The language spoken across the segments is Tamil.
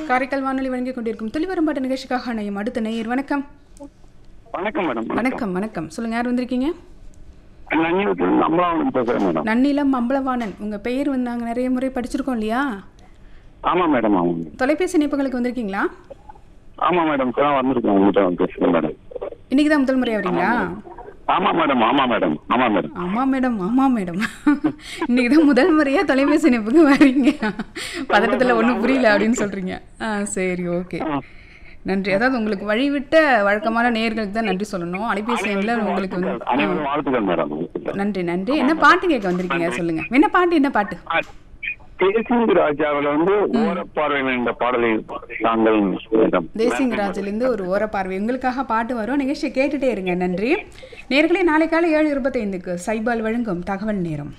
காரைக்கால் வானொலி வழங்கிக் கொண்டிருக்கும் துளிவரம்பாட்டு நிகழ்ச்சிக்காக அணையும் அடுத்த நேயர் வணக்கம் வணக்கம் மேடம் வணக்கம் வணக்கம் சொல்லுங்க யார் வந்திருக்கீங்க நன்னிலத்திலிருந்து அம்பலாவனம் பேசுறேன் மேடம் நன்னிலம் அம்பலவாணன் உங்க பெயர் வந்து நாங்க நிறைய முறை படிச்சிருக்கோம் இல்லையா ஆமா மேடம் ஆமா தொலைபேசி இணைப்புகளுக்கு வந்திருக்கீங்களா ஆமா மேடம் இப்பதான் வந்திருக்கேன் உங்ககிட்ட பேசுறேன் மேடம் இன்னைக்கு தான் முதல் முறை வரீங்களா ஆமா மேடம் ஆமா மேடம் ஆமா மேடம் ஆமா மேடம் ஆமா மேடம் இன்னைக்கு தான் முதல் முறையா தொலைபேசி இணைப்புக்கு வரீங்க பதட்டத்துல ஒண்ணும் புரியல அப்படின்னு சொல்றீங்க ஆ சரி ஓகே நன்றி அதாவது உங்களுக்கு வழிவிட்ட வழக்கமான நேயர்களுக்கு தான் நன்றி சொல்லணும் அலைபேசி எண்ணில் உங்களுக்கு வந்து அனைவரும் வாழ்த்துக்கள் மேடம் நன்றி நன்றி என்ன பாட்டு கேட்க வந்திருக்கீங்க சொல்லுங்க என்ன பாட்டு என்ன பாட்டு தேசிங்க ராஜாவில் வந்து ஓரப்பார்வை என்ற பாடலை தாங்கள் மேடம் தேசிங் ராஜிலிருந்து ஒரு ஓரப்பார்வை உங்களுக்காக பாட்டு வரும் நிகழ்ச்சியை கேட்டுட்டே இருங்க நன்றி நேர்களே நாளை காலை ஏழு இருபத்தைந்துக்கு சைபால் வழங்கும் தகவல் நேரம்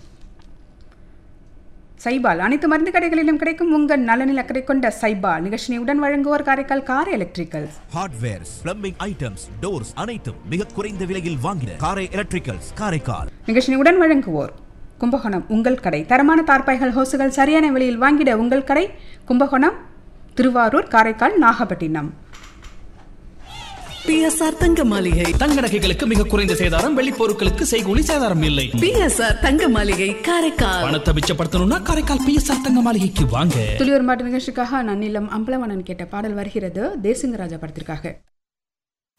சைபால் அனைத்து மருந்து கடைகளிலும் கிடைக்கும் உங்கள் நலனில் அக்கறை கொண்ட சைபால் நிகழ்ச்சியை உடன் வழங்குவோர் Karaikal car electricals hardwares plumbing items doors அனைத்தும் மிக குறைந்த விலையில் வாங்கின காரை எலக்ட்ரிக்கல்ஸ் காரைக்கால் நிகழ்ச்சியை உடன் வழங்குவோர் கும்பகோணம் உங்கள் கடை தரமான தார்பாய்கள் ஹோசுகள் சரியான விலையில் வாங்கிட உங்கள் கடை கும்பகோணம் திருவாரூர் காரைக்கால் நாகப்பட்டினம் பிஎஸ்ஆர் தங்க மாளிகை தங்க நகைகளுக்கு மிக குறைந்த சேதாரம் வெள்ளி பொருட்களுக்கு செய்கூலி சேதாரம் இல்லை பிஎஸ்ஆர் தங்க மாளிகை காரைக்கால் பணத்தை மிச்சப்படுத்தணும்னா காரைக்கால் பிஎஸ்ஆர் தங்க மாளிகைக்கு வாங்க துளியூர் மாட்டு நிகழ்ச்சிக்காக நன்னிலம் அம்பலவனன் கேட்ட பாடல் வருகிறது தேசிங்கராஜா படத்திற்காக